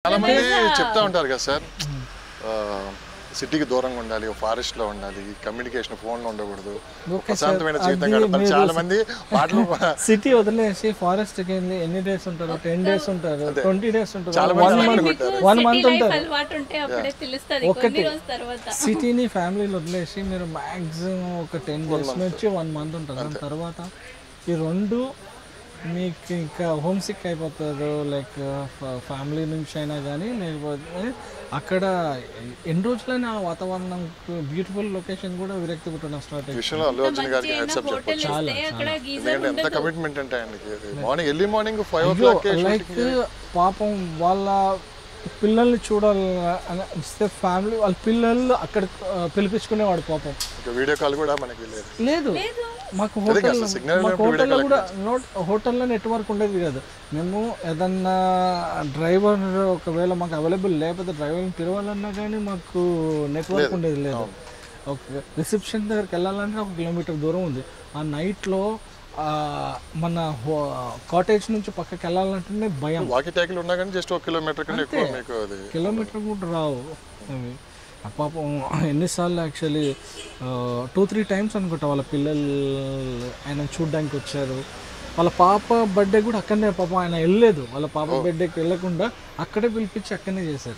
చాలా మంది చెప్తా ఉంటారు కదా సార్ సిటీకి దూరంగా ఉండాలి ఫారెస్ట్ లో ఉండాలి కమ్యూనికేషన్ ఫోన్ లో ఉండకూడదు ఓకే సార్, ప్రశాంతమైన జీవితం అది గడపాలి మీరు చాలా మంది మాటలు సిటీ వదిలేసి ఫారెస్ట్ కి వెళ్ళి ఎన్ని డేస్ ఉంటారు టెన్ డేస్ ఉంటారు ట్వంటీ డేస్ ఉంటారు చాలా మంది వన్ అలాగే మంత్ ఉంటారు. వన్ City మంత్ life ఉంటారు అలవాటు ఉంటే అప్పుడే తెలుస్తుంది ఒకటి. కొన్ని రోజుల తర్వాత సిటీని ఫ్యామిలీని వదిలేసి మీరు మాక్సిమం ఒక టెన్ డేస్ నుంచి వన్ మంత్ ఉంటారు దాని తర్వాత ఈ రెండు మీకు ఇంకా హోమ్ సిక్ అయిపోతారు లైక్ ఫ్యామిలీ నుంచి అయినా కానీ లేకపోతే అక్కడ ఎన్ని రోజులైనా ఆ వాతావరణం బ్యూటిఫుల్ లొకేషన్ కూడా విరక్తి పుట్టడం స్టార్ట్ ఈ విషయంలో అల్లు అర్జున్ గారికి హెడ్స్ అప్ హోటల్ చెప్పొచ్చు ఇస్తే అక్కడ గీజర్ ఎందుకంటే ఎంత ఉండదు కమిట్మెంట్ అంటే ఆయనకి morning early morning five o'clock like పాపం వాళ్ళ పిల్లల్ని చూడాలి అని ఇస్తే ఫ్యామిలీ వాళ్ళ పిల్లలు అక్కడ ఆ, పిలిపించుకునేవాడు పాపం వీడియో కాల్ కూడా మనకి లేదు లేదు మాకు అదే హోటల్ కాదు, signal మాకు లేనప్పుడు హోటల్లో కూడా నోట్ హోటల్లో నెట్వర్క్ ఉండేది కాదు మేము ఏదన్నా డ్రైవర్ ఒకవేళ మాకు అవైలబుల్ లేకపోతే డ్రైవర్ని పిలవాలన్నా కానీ మాకు నెట్వర్క్ ఉండేది లేదు ఓకే రిసెప్షన్ దగ్గరికి వెళ్ళాలంటే ఒక కిలోమీటర్ దూరం ఉంది ఆ నైట్లో మన కాటేజ్ నుంచి పక్కకి వెళ్ళాలంటేనే భయం వాకి ట్యాకిల్ ఉన్నా కానీ జస్ట్ ఒక కిలోమీటర్ కన్నా ఎక్కువ మీకు అది కిలోమీటర్ కూడా రావు అవి ఆ పాపం ఎన్నిసార్లు యాక్చువల్లీ టూ త్రీ టైమ్స్ అనుకుంటా వాళ్ళ పిల్లలు ఆయన చూడడానికి వచ్చారు వాళ్ళ పాప బర్త్డే కూడా అక్కడనే పాపం ఆయన వెళ్ళలేదు వాళ్ళ పాప బర్త్డేకి వెళ్ళకుండా అక్కడే పిలిపించి అక్కడనే చేశారు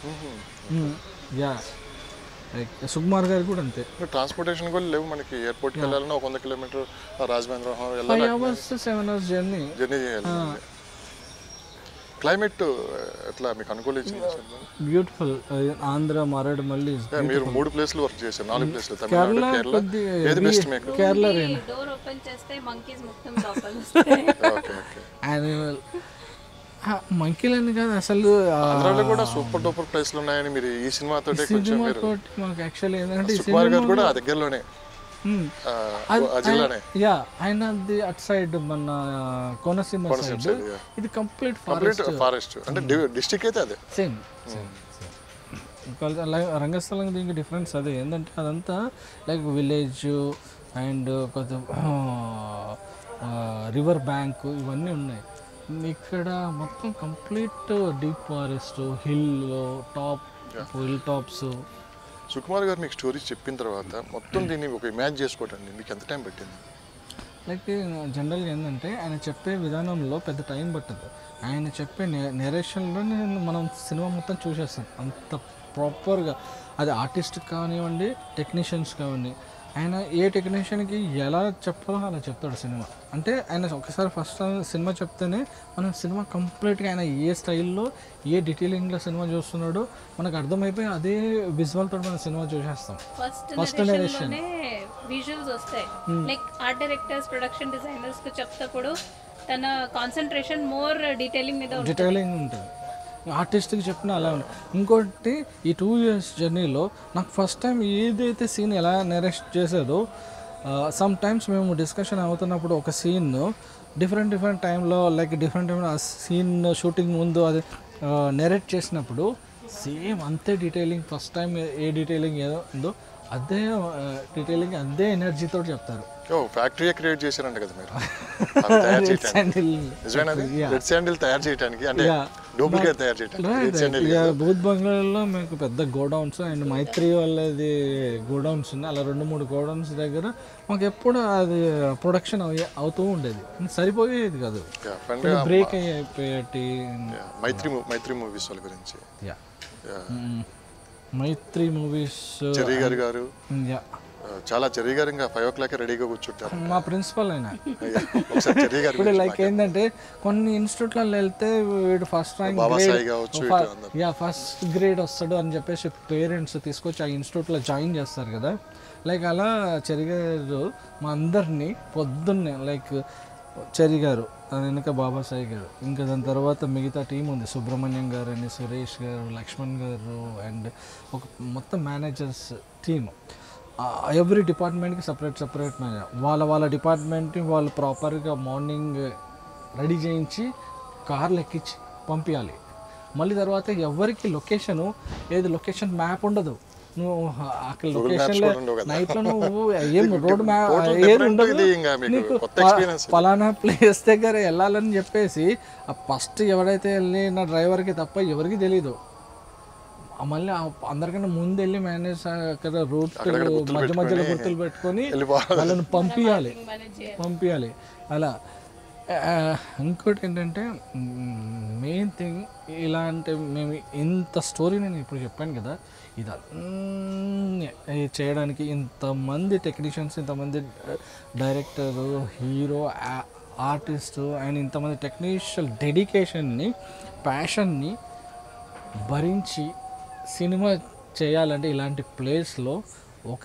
యా సుకుమార్ గారు కూడా అంతే ట్రాన్స్పోర్టేషన్ కూడా లేవు మనకి ఎయిర్పోర్ట్కి వెళ్ళాలన్నా ఒక వంద కిలోమీటర్ రాజమహేంద్ర వెళ్ళాలి five hours seven hours journey journey చేయాలి క్లైమేట్ ఎట్లా మీకు అనుకూలించింది sir beautiful Andhra Maredumilli is Yeah, మీరు మూడు ప్లేస్లు వర్క్ చేశారు నాలుగు ప్లేస్లు కేరళ తమిళనాడు కేరళ కొద్ది ఏది బెస్ట్ మీకు కేరళ డోర్ ఓపెన్ చేస్తే మంకీస్ మొత్తం లోపల వస్తాయి ఓకే ఓకే యానిమల్ మంకీలని కాదు అసలు ఆ ఆంధ్రాలో కూడా సూపర్ డూపర్ ప్లేస్లు ఉన్నాయని మీరు ఈ సినిమాతో కొంచెం సినిమా మీరు తోటి మాకు యాక్చువల్లీ ఏంటంటే ఈ సుకుమార్ గారు కూడా ఆ దగ్గరలోనే Hmm. ఆ, ఆ జిల్లానే యా ఆయనది అటు సైడ్ మన కోనసీమ సైడ్ side, yeah. ఇది కంప్లీట్ కంప్లీట్ ఫారెస్ట్ ఫారెస్ట్ అంటే డిస్టిక్ అయితే అదే సేమ్ రంగస్థలం దీనికి డిఫరెన్స్ అదే ఏంటంటే అదంతా లైక్ విలేజ్ అండ్ కొంచెం రివర్ బ్యాంక్ ఇవన్నీ ఉన్నాయి ఇక్కడ మొత్తం complete deep forest hill top hill tops Sukumar garu మీకు స్టోరీస్ చెప్పిన తర్వాత మొత్తం దీన్ని ఒక ఇమాజిన్ చేసుకోవటానికి మీకు ఎంత టైం పట్టింది లైక్ జనరల్గా ఏంటంటే ఆయన చెప్పే విధానంలో పెద్ద టైం పట్టదు ఆయన చెప్పే నెరేషన్లో నేను మనం సినిమా మొత్తం చూసేస్తాం అంత ప్రాపర్గా అది ఆర్టిస్ట్ కానివ్వండి టెక్నీషియన్స్ కానివ్వండి ఆయన ఏ టెక్నీషియన్కి ఎలా చెప్పాలో అలా చెప్తాడు సినిమా అంటే ఆయన ఒకసారి ఫస్ట్ సినిమా చెప్తేనే మనం సినిమా కంప్లీట్గా ఆయన ఏ స్టైల్లో ఏ డీటెయిలింగ్లో సినిమా చూస్తున్నాడో మనకు అర్థమైపోయి అదే విజువల్ తోటి మనం సినిమా చూసేస్తాం ఫస్ట్ First నరేషన్ లోనే విజువల్స్ వస్తాయి like art directors production designers కు చెప్తప్పుడు తన కాన్సన్ట్రేషన్ మోర్ డీటెయిలింగ్ మీద ఉంటుంది డీటెయిలింగ్ ఉంటుంది ఆర్టిస్ట్కి చెప్పిన అలా ఉంది ఇంకోటి ఈ టూ ఇయర్స్ జర్నీలో నాకు ఫస్ట్ టైం ఏదైతే సీన్ ఎలా నెరెస్ట్ చేసేదో సమ్ టైమ్స్ మేము డిస్కషన్ అవుతున్నప్పుడు ఒక సీన్ డిఫరెంట్ డిఫరెంట్ టైంలో లైక్ డిఫరెంట్ టైంలో ఆ సీన్ షూటింగ్ ముందు అది నెరేట్ చేసినప్పుడు సేమ్ అంతే డీటెయిలింగ్ ఫస్ట్ టైం ఏ డీటెయిలింగ్ ఏదో ఉందో అదే డీటెయిలింగ్ అదే ఎనర్జీతో చెప్తారు ఓ ఫ్యాక్టరీయే క్రియేట్ చేశారంట కదా మీరు అవి తయారు చేయడానికి శాండిల్ నిజమేనది రెడ్ శాండిల్ తయారు చేయడానికి అంటే Yeah. డూప్లికేట్ తయారు చేయడానికి రెడ్ శాండిల్ ఇక బూత్ బంగ్లాలో మీకు పెద్ద గోడౌన్స్ అండ్ మైత్రి వాళ్ళది గోడౌన్స్ ఉన్నాయి అలా రెండు మూడు గోడౌన్స్ దగ్గర మాకు ఎప్పుడు అది ప్రొడక్షన్ అవుతూ ఉండేది సరిపోయేది కాదు ఫ్రెండ్ బ్రేక్ అయిపోయేటి మైత్రి మూ- మైత్రి మూవీస్ వాళ్ళ గురించి yeah Yeah. Mythri movies Cherry గారు గారు యా ఆ, చాలా చెర్రీ గారు ఇంకా ఫైవ్ ఓ క్లాక్ రెడీగా కూర్చుంటారు మా ప్రిన్సిపల్ అయినా ఒకసారి చెర్రీ గారు ఇప్పుడు లైక్ ఏంటంటే కొన్ని ఇన్స్టిట్యూట్లలో వెళ్తే వీడు ఫస్ట్ ర్యాంక్ బాబా గ్రేడ్ సాయి కావచ్చు ఇటు అందరూ. యా ఫస్ట్ గ్రేడ్ వస్తాడు అని చెప్పేసి పేరెంట్స్ తీసుకొచ్చి ఆ ఇన్స్టిట్యూట్లో జాయిన్ చేస్తారు కదా లైక్ అలా చెరిగారు మా అందరినీ పొద్దున్నే లైక్ చెరి గారు దాని వెనుక బాబాసాయి గారు ఇంకా దాని తర్వాత మిగతా టీం ఉంది సుబ్రహ్మణ్యం గారు అని సురేష్ గారు లక్ష్మణ్ గారు అండ్ ఒక మొత్తం మేనేజర్స్ టీమ్ ఎవ్రీ డిపార్ట్మెంట్కి సపరేట్ సపరేట్ మేనేజర్ వాళ్ళ వాళ్ళ డిపార్ట్మెంట్ని వాళ్ళు ప్రాపర్గా మార్నింగ్ రెడీ చేయించి కార్లు ఎక్కించి పంపించాలి మళ్ళీ తర్వాత ఎవరికి లొకేషను ఏది లొకేషన్ మ్యాప్ ఉండదు నువ్వు అక్కడ Google Maps లొకేషన్లో కూడా ఉండవు కదా. నైట్లో నువ్వు ఏం రోడ్ మ్యాప్ total ఏది different ఉండదు ఇది ఇంకా మీకు నీకు కొత్త ప- experience. పలానా ప్లేస్ దగ్గర వెళ్ళాలని చెప్పేసి ఆ ఫస్ట్ ఎవడైతే వెళ్ళిన డ్రైవర్కి తప్ప ఎవరికి తెలీదు ఆ మళ్ళీ ఆ అందరికన్నా ముందు వెళ్ళి మేనేజ్ అక్కడ రూట్ మధ్య మధ్యలో గుర్తులు పెట్టుకొని వెళ్ళిపోవాలి. వాళ్ళని పంపించాలి మేనేజ్ చేయాలి పంపించాలి అలా ఆ, ఇంకోటి ఏంటంటే మెయిన్ థింగ్ ఇలాంటి మేము ఇంత స్టోరీ నేను ఇప్పుడు చెప్పాను కదా ఇది అన్నీ చేయడానికి ఇంతమంది టెక్నీషియన్స్ ఇంతమంది డైరెక్టర్ హీరో ఆర్టిస్ట్ అండ్ ఇంతమంది టెక్నీషియల్ డెడికేషన్ని ప్యాషన్ని భరించి సినిమా చేయాలంటే ఇలాంటి ప్లేస్లో ఒక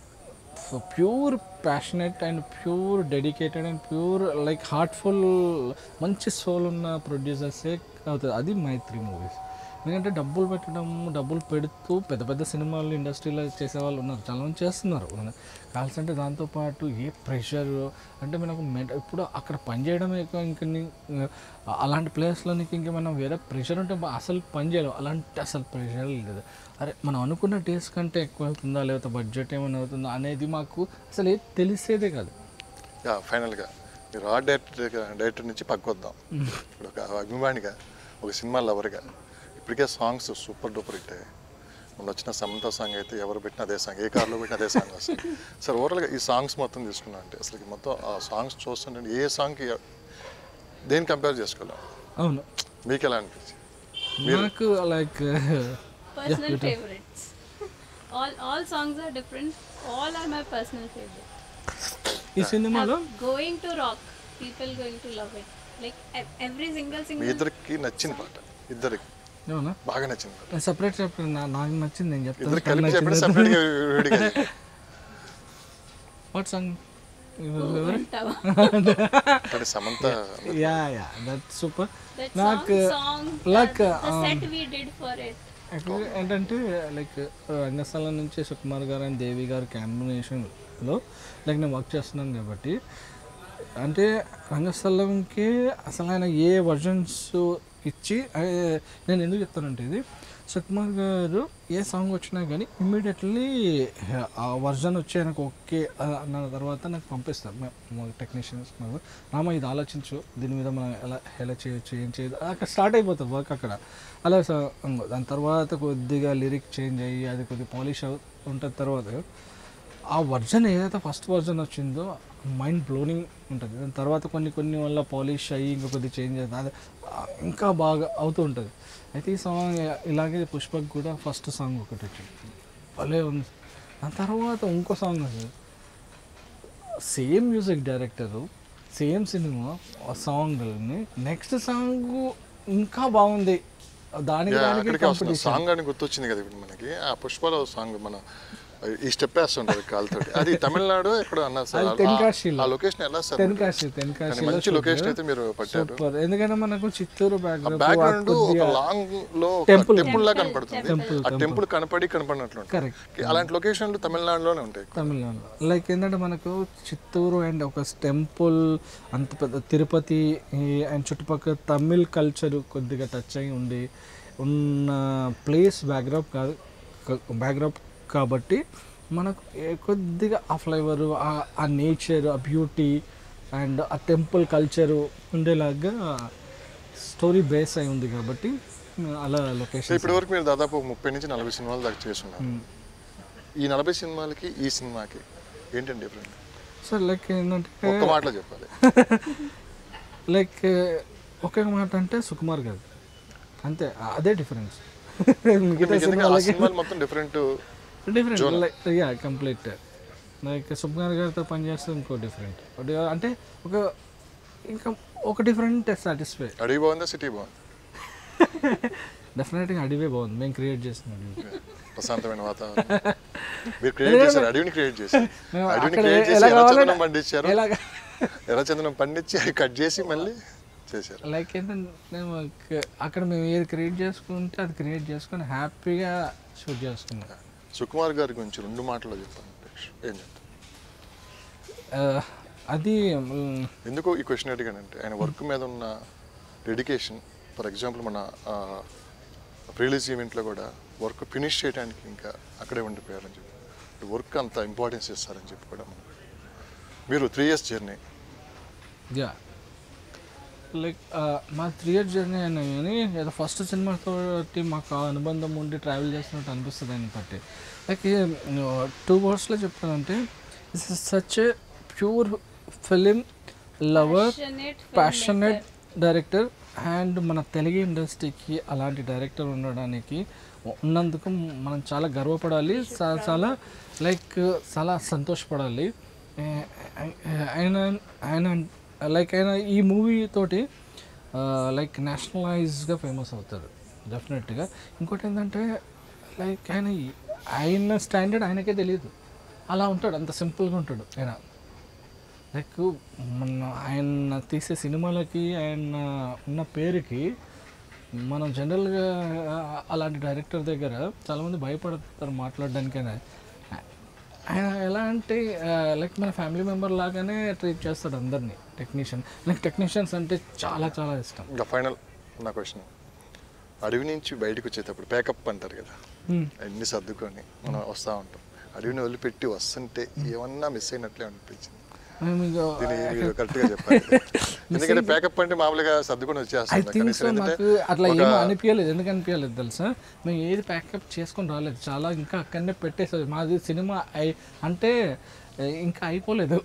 pure passionate and pure dedicated and pure like heartful మంచి సోల్ ఉన్న ప్రొడ్యూసర్సే అవుతుంది అది మైత్రి మూవీస్ ఎందుకంటే డబ్బులు పెట్టడం డబ్బులు పెడుతూ పెద్ద పెద్ద సినిమాలు ఇండస్ట్రీలో చేసే వాళ్ళు ఉన్నారు చాలా మంది చేస్తున్నారు కాల్సంటే దాంతోపాటు ఏ ప్రెషర్ అంటే మనకు మెడ ఇప్పుడు అక్కడ పని చేయడమే ఎక్కువ ఇంక నీ- అలాంటి ప్లేస్లో నీకు ఇంకేమైనా వేరే ప్రెషర్ ఉంటే బా- అసలు పని చేయలేవు అలాంటి అసలు ప్రెషర్ లేదు అరే మనం అనుకున్న టేస్ట్ కంటే ఎక్కువ అవుతుందా లేకపోతే బడ్జెట్ ఏమైనా అవుతుందా అనేది మాకు అసలు ఏది తెలిసేదే కాదు యా ఫైనల్గా మీరు ఆ డైరెక్టర్ డైరెక్టర్ నుంచి పక్కొద్దాం ఇప్పుడు ఒక అభిమానిగా ఒక సినిమా లవర్గా ఇప్పటికే సాంగ్స్ సూపర్ డూపర్ హిట్ అయ్యాయి మొన్న వచ్చిన సమంత సాంగ్ అయితే ఎవరు పెట్టినా అదే సాంగ్ ఏ కార్లో పెట్టినా అదే సాంగ్ వస్తుంది సార్ ఓవరాల్గా ఈ సాంగ్స్ మొత్తం తీసుకున్నా అంటే అసలు మొత్తం ఆ సాంగ్స్ చూస్తుంటే ఏ సాంగ్కి దేని కంపేర్ చేసుకోలేం అవును మీకు ఎలా అనిపించింది నాకు like personal favourites all all songs are different all are my personal favourite ఈ సినిమాలో going to rock people going to love it like every single మీ సింగిల్ ఇద్దరికి నచ్చిన పాట ఇద్దరికి అవునా బాగా నచ్చిన పాట సపరేట్ చెప్పండి నా- నాకు నచ్చింది నేను చెప్తాను ఇద్దరు కలిపి చెప్పండి సపరేట్గా విడిగా చెప్పండి. వాట్ సాంగ్ అంటావా అంటే Samantha yeah yeah that super that నాకు song like, the set we did for it actually ఏంటంటే లైక్ రంగస్థలం నుంచి సుకుమార్ గారు అండ్ దేవి గారు కాంబినేషన్లో లైక్ నేను వర్క్ చేస్తున్నాను కాబట్టి అంటే రంగస్థలంకి అసలు ఆయన ఏ వర్జన్స్ ఇచ్చి ఆ- నేను ఎందుకు చెప్తానంటే ఇది సుకుమార్ గారు ఏ సాంగ్ వచ్చినా కానీ ఇమ్మీడియట్లీ ఆ వర్జన్ వచ్చి ఆయనకు ఓకే అన్న తర్వాత నాకు పంపిస్తారు మా- మా టెక్నీషియన్స్ మాకు రామ ఇది ఆలోచించు దీని మీద మనం ఎలా ఎలా చేయొచ్చు ఏం చేయదు అక్కడ స్టార్ట్ అయిపోతుంది వర్క్ అక్కడ అలా స- దాని తర్వాత కొద్దిగా లిరిక్ చేంజ్ అయ్యి అది కొద్దిగా పాలిష్ ఉంటుంది తర్వాత ఆ వర్జన్ ఏదైతే ఫస్ట్ వర్జన్ వచ్చిందో మైండ్ బ్లోనింగ్ ఉంటుంది దాని తర్వాత కొన్ని కొన్ని వల్ల పాలిష్ అయ్యి ఇంకా కొద్ది చేంజ్ అవుతుంది అది ఆ, ఇంకా బాగా అవుతూ ఉంటుంది అయితే ఈ సాంగ్ ఇలాగే పుష్పక్ కూడా ఫస్ట్ సాంగ్ ఒకటి వచ్చింది భలే ఉంది దాని తర్వాత ఇంకో సాంగ్ వస్తుంది సేమ్ మ్యూజిక్ డైరెక్టరు సేమ్ సినిమా సాంగ్ని నెక్స్ట్ సాంగ్ ఇంకా బాగుంది దానికి యా, దానికి అక్కడికి వస్తుంది కాంపిటీషన్ సాంగ్ అని గుర్తొచ్చింది కదా ఇప్పుడు మనకి ఆ పుష్పలో సాంగ్ మన ఈ స్టెప్ వేస్తుంటారు కాలుతోటి అది తమిళనాడు ఎక్కడ అన్నారు సార్ అది ఆ- తెన్కాశిలో. ఆ లొకేషన్ ఎలా సార్ తెన్కాశి కానీ తెన్కాశిలో మంచి లొకేషన్ అయితే మీరు పట్టారు సూపర్ ఎందుకంటే మనకు చిత్తూరు బ్యాక్గ్రౌండ్ బ్యాక్గ్రౌండ్ ఒక లాంగ్ లో Temple. టెంపుల్ లా కనపడుతుంది Temple, ఆ టెంపుల్ కనపడి కనపడినట్లు ఉంటుంది. కరెక్ట్ అలాంటి లొకేషన్లు తమిళనాడులోనే ఉంటాయి తమిళనాడు లైక్ ఏంటంటే మనకు చిత్తూరు అండ్ ఒక టెంపుల్ అంత పెద్ద తిరుపతి అండ్ చుట్టుపక్కల తమిళ్ కల్చర్ కొద్దిగా టచ్ అయి ఉండి ఉన్న ప్లేస్ బ్యాక్గ్రౌండ్ కాదు బ్యాక్గ్రౌండ్ కాబట్టి మనకు ఏ- కొద్దిగా ఆ ఫ్లేవర్ ఆ నేచర్ ఆ బ్యూటీ అండ్ ఆ టెంపుల్ కల్చరు ఉండేలాగా స్టోరీ బేస్ అయి ఉంది కాబట్టి అలా సో లొకేషన్ ఇప్పటి వరకు మీరు దాదాపు ముప్పై నుంచి నలభై సినిమాలు దాకా చేస్తున్నారు ఈ నలభై సినిమాలకి ఈ సినిమాకి ఏంటండి డిఫరెంట్ సో లైక్ ఏంటంటే ఒక్క మాటలో చెప్పాలి లైక్ ఒకే మాట అంటే సుకుమార్ గారు అంతే అదే డిఫరెన్స్ మిగతా మీకు ఎందుకంటే ఆ సినిమాలకి సినిమాలు మొత్తం different different like yeah complete like Sukumar గారితో పనిచేస్తే ఇంకో డిఫరెంట్ అంటే ఒక ఇంకా ఒక డిఫరెంట్ సాటిస్ఫై అడవి బాగుందా సిటీ బాగుంది డెఫినెట్గా అడివే బాగుంది మేము క్రియేట్ చేసిన అడవి ప్రశాంతమైన వాతావరణం మీరు క్రియేట్ చేశారు అడవిని క్రియేట్ చేశారు మేము అడవిని అక్కడ క్రియేట్ చేసి ఎలా ఎర్రచందనం కావాలంటే- పండించారు ఎలాగా ఎర్రచందనం పండించి అవి కట్ చేసి మళ్ళీ చేశారు లైక్ ఏంటంటే మేము క- అక్కడ మేము ఏది క్రియేట్ చేసుకుంటే అది క్రియేట్ చేసుకొని హ్యాపీగా షూట్ చేసుకున్నాం సుకుమార్ గారి గురించి రెండు మాటల్లో చెప్పాలంటే ఏం చెప్తారు ఆ, అది మ్, ఎందుకు ఈ క్వశ్చన్ అడిగానంటే ఆయన వర్క్ మీద ఉన్న డెడికేషన్ ఫర్ ఎగ్జాంపుల్ మన రిలీజ్ ఈవెంట్లో కూడా వర్క్ ఫినిష్ చేయడానికి ఇంకా అక్కడే ఉండిపోయారని చెప్పి వర్క్ అంత ఇంపార్టెన్స్ ఇస్తారని చెప్పి కూడా మనకు మీరు three years journey yeah like మా త్రీ ఇయర్ జర్నీ అయినా కానీ ఏదో ఫస్ట్ సినిమాతో మాకు ఆ అనుబంధం ఉండి ట్రావెల్ చేస్తున్నట్టు అనిపిస్తుంది అని బట్టి లైక్ టూ వర్డ్స్లో చెప్పాలంటే it's such a pure film lover Passionate passionate director and మన తెలుగు ఇండస్ట్రీకి అలాంటి డైరెక్టర్ ఉండడానికి ఉన్నందుకు మనం చాలా గర్వపడాలి చాలా చాలా లైక్ చాలా సంతోషపడాలి ఏ- ఆయన ఆయన లైక్ ఆయన ఈ మూవీ తోటి లైక్ నేషనలైజ్గా ఫేమస్ అవుతారు డెఫినెట్గా ఇంకోటి ఏంటంటే లైక్ ఆయన ఆయన స్టాండర్డ్ ఆయనకే తెలియదు అలా ఉంటాడు అంత సింపుల్గా ఉంటాడు ఆయన లైక్ మన ఆయన తీసే సినిమాలకి ఆయన ఉన్న పేరుకి మనం జనరల్గా అలాంటి డైరెక్టర్ దగ్గర చాలామంది భయపడతారు మాట్లాడడానికైనా ఆయన ఎలా అంటే లైక్ మన ఫ్యామిలీ మెంబర్ లాగానే ట్రీట్ చేస్తాడు అందరినీ టెక్నీషియన్ నాకు టెక్నీషియన్స్ అంటే చాలా చాలా ఇష్టం ఇంకా ఫైనల్ నా క్వశ్చన్ అడవి నుంచి బయటకు వచ్చేటప్పుడు ప్యాకప్ అంటారు కదా Hmm. అన్ని సర్దుకొని మనం వస్తూ ఉంటాం అడవిని వదిలిపెట్టి వస్తుంటే ఏమన్నా మిస్ అయినట్లే అనిపించింది మేము ఇక దీన్ని మీరు కరెక్ట్గా చెప్పాలి ఎందుకంటే ప్యాకప్ అంటే మామూలుగా సర్దుకొని ఐ వచ్చేస్తాం థింక్ కనీసం సో ఏంటంటే నాకు అట్లా ఒక- ఏమీ అనిపించలేదు ఎందుకు అనిపించలేదు తెలుసా మేము ఏది ప్యాకప్ చేసుకొని రాలేదు చాలా ఇంకా అక్కడనే పెట్టేసేది మాది సినిమా అయి అంటే ఏ, ఇంకా అయిపోలేదు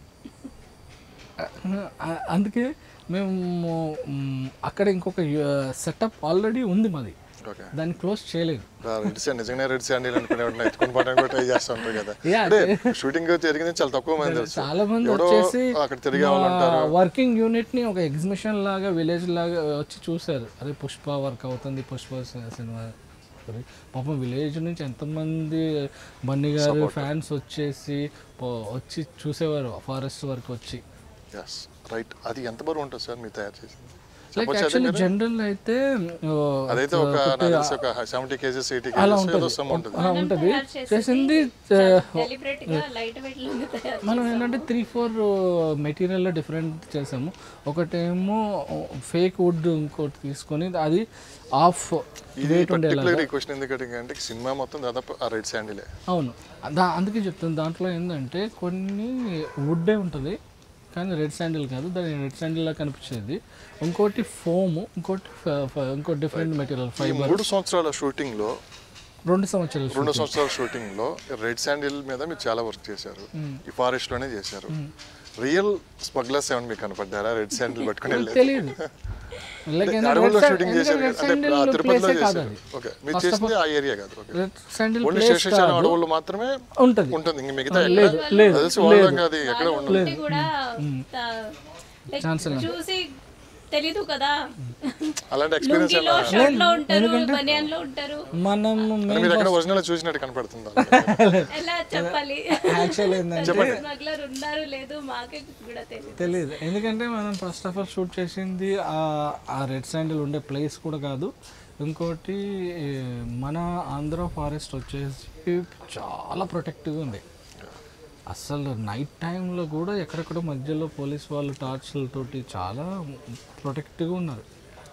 ఆ- అందుకే మేము మ్, అక్కడ ఇంకొక సెటప్ ఆల్రెడీ ఉంది మాది ఓకే దాన్ని క్లోజ్ చేయలేదు రెడ్ శాండ్ నిజంగానే రెడ్ శాండ్ అనుకునే వాటిని ఎత్తుకొని పోవడానికి కూడా ట్రై చేస్తూ ఉంటారు కదా Yeah, అంటే షూటింగ్ జరిగింది చాలా తక్కువ మంది తెలుసు చాలా మంది ఎవడో వచ్చేసి అక్కడ తిరిగే వాళ్ళు ఉంటారు వర్కింగ్ యూనిట్ ని ఒక ఎగ్జిబిషన్ లాగా విలేజ్ లాగా వచ్చి చూశారు అదే పుష్ప వర్క్ అవుతుంది పుష్ప సి- సినిమా గురి. పాపం విలేజ్ నుంచి ఎంతమంది బన్నీ గారు ఫ్యాన్స్ వచ్చేసి పో- వచ్చి చూసేవారు ఫారెస్ట్ వరకు వచ్చి ఎస్ రైట్ అది ఎంత బరువు ఉంటుంది సార్ మీరు తయారు చేసింది లైక్ చెప్పొచ్చా అది యాక్చువల్లీ మీరు? జనరల్ అయితే ఓ, అదైతే ఒక నాకు తెలిసి ఒక సెవెంటీ కేజీస్ ఎయిటీ అలా కేజీస్ ఏదో ఉంటుంది సమ్ ఉంటుంది అలా ఉంటుంది తయారు చేసేది చేసింది డెలిబరేట్ గా లైట్ వెయిట్ లోనే తయారు మనం ఏంటంటే త్రీ ఫోర్ మెటీరియల్లో డిఫరెంట్ చేసాము ఒకటేమో ఫేక్ వుడ్ ఇంకోటి తీసుకొని అది ఆఫ్ ఇది వెయిట్ ఉండేలా పర్టికులర్ ఈ క్వశ్చన్ ఎందుకంటే అంటే సినిమా మొత్తం దాదాపు ఆ రెడ్ శాండిలే అవును దా అందుకే చెప్తాను దాంట్లో ఏంటంటే కొన్ని వుడ్డే ఉంటుంది కానీ రెడ్ శాండిల్ కాదు దాని రెడ్ శాండిల్ లా కనిపించేది ఇంకోటి ఫోమ్ ఇంకోటి ఫ- ఫ- ఇంకోటి డిఫరెంట్ మెటీరియల్ ఈ ఫైబర్ మూడు సంవత్సరాల షూటింగ్ లో రెండు సంవత్సరాలు రెండు సంవత్సరాల షూటింగ్ లో రెడ్ శాండిల్ మీద మీరు చాలా వర్క్ చేశారు ఈ ఫారెస్ట్ లోనే చేశారు రియల్ స్మగ్లర్స్ ఏమైనా మీకు కనపడ్డారా రెడ్ శాండిల్ పట్టుకుని వెళ్ళేది? తెలియదు లైక్ అడవుల్లో షూటింగ్ చేశారు రెడ్ కదా? అంటే శాండిల్ ఆ తిరుపతిలో ప్లేసే కాదు చేశారు అది ఓకే మీరు చేసింది ఆ ఏరియా కాదు okay red sandal only place Seshachalam కాదు అడవుల్లో మాత్రమే ఉంటుంది ఉంటుంది ఇంక మిగతా లేదు, ఎక్కడ- లేదు, తెలిసి వాళ్ళంగా అది ఎక్కడ వాళ్ళు ఉండదు ఉంటే కూడా త- like Chance లేదు. చూసి తెలీదు కదా అలాంటి ఎక్స్పీరియన్స్ లుంగిలో షర్ట్ లో ఉంటారు బనియాన్ లో ఉంటారు మనం మీరు ఎక్కడ ఒరిజినల్ చూసినట్టు కనపడుతుందా ఎలా చెప్పాలి యాక్చువల్ ఏంటంటే స్మగ్లర్ ఉన్నారు లేదు మాకే కూడా తెలియదు తెలియదు ఎందుకంటే మనం ఫస్ట్ ఆఫ్ ఆల్ షూట్ చేసింది ఆ- ఆ రెడ్ శాండిల్ ఉండే ప్లేస్ కూడా కాదు ఇంకోటి ఏ, మన ఆంధ్ర ఫారెస్ట్ వచ్చేసి చాలా ప్రొటెక్టివ్గా ఉంది అసలు నైట్ టైంలో కూడా ఎక్కడెక్కడ మధ్యలో పోలీస్ వాళ్ళు టార్చ్లతోటి చాలా ప్రొటెక్టివ్గా ఉన్నారు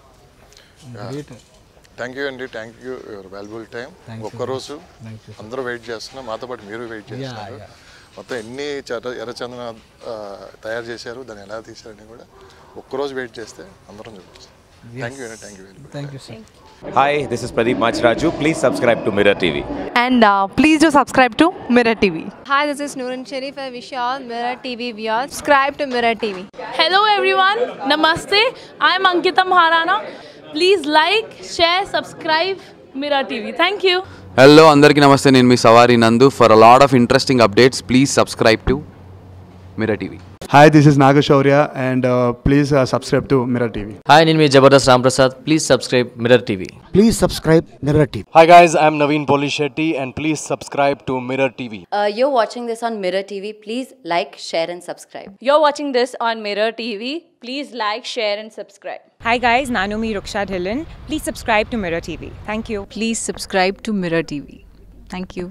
గ్రేట్ థ్యాంక్ యూ అండి thank you your valuable time ఒక్కరోజు థ్యాంక్ యూ అందరూ వెయిట్ చేస్తున్నాం మాతో పాటు మీరు వెయిట్ చేస్తున్నారు మొత్తం ఎన్ని చర ఎర్రచందన ఆ, తయారు చేశారు దాన్ని ఎలా తీశారని కూడా ఒక్కరోజు వెయిట్ చేస్తే అందరం చూడవచ్చు థ్యాంక్ యూ అండి thank you very much thank you sir Hi, this is Pradeep Machraju. Please subscribe to Mirror TV. And uh, please do subscribe to Mirror TV. Hi, this is Noorun Sharif. I wish you all Mirror TV viewers subscribe to Mirror TV. Hello everyone, Namaste. I'm Ankita Maharana. Please like, share, subscribe Mira TV. Thank you. Hello అందరికీ నమస్తే నేను మీ Savari Nandu for a lot of interesting updates please subscribe to Mirror TV Hi, this is Nagashaurya, and uh, please uh, subscribe to Mirror TV. Hi నేను మీ Jabardasth Ramprasad please subscribe Mirror TV Please subscribe Mirror TV. Hi guys, I'm Naveen Polishetty and please subscribe to Mirror TV. Uh, you're watching this on Mirror TV. Please like, share, and subscribe. You're watching this on Mirror TV. Please like, share, and subscribe. Hi guys, Nanumi Ruksha Dhillon. Please subscribe to Mirror TV. Thank you. Please subscribe to Mirror TV. Thank you.